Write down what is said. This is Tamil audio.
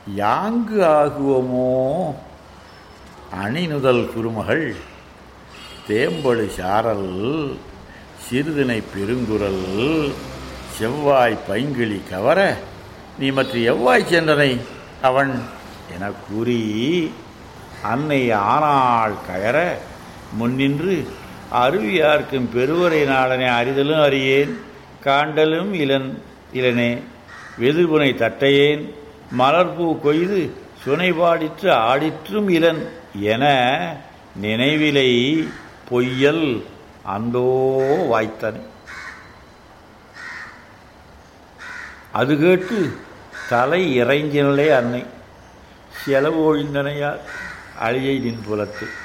யாங்கு ஆகுவோமோ அணிநுதல் குருமகள் தேம்படு சாரல் சிறுதினை பெருங்குரல் செவ்வாய் பைங்கிளி கவர நீ மற்ற எவ்வாய் சென்றனை அவன் என கூறி அன்னை ஆனாள் கயற முன்னின்று அருவியார்க்கும் பெருவரை நாளனை அறிதலும் அறியேன் காண்டலும் இளன் இளனே வெதுபுனை தட்டையேன் மலர்பூ கொய்து சுனைபாடிற்று ஆடிற்றும் இளன் என நினைவிலை பொய்யல் அந்தோ வாய்த்தனை அது கேட்டு தலை இறைஞ்சினலே அன்னை செலவு ஒழிந்தனையார் அழியை நின் புலத்து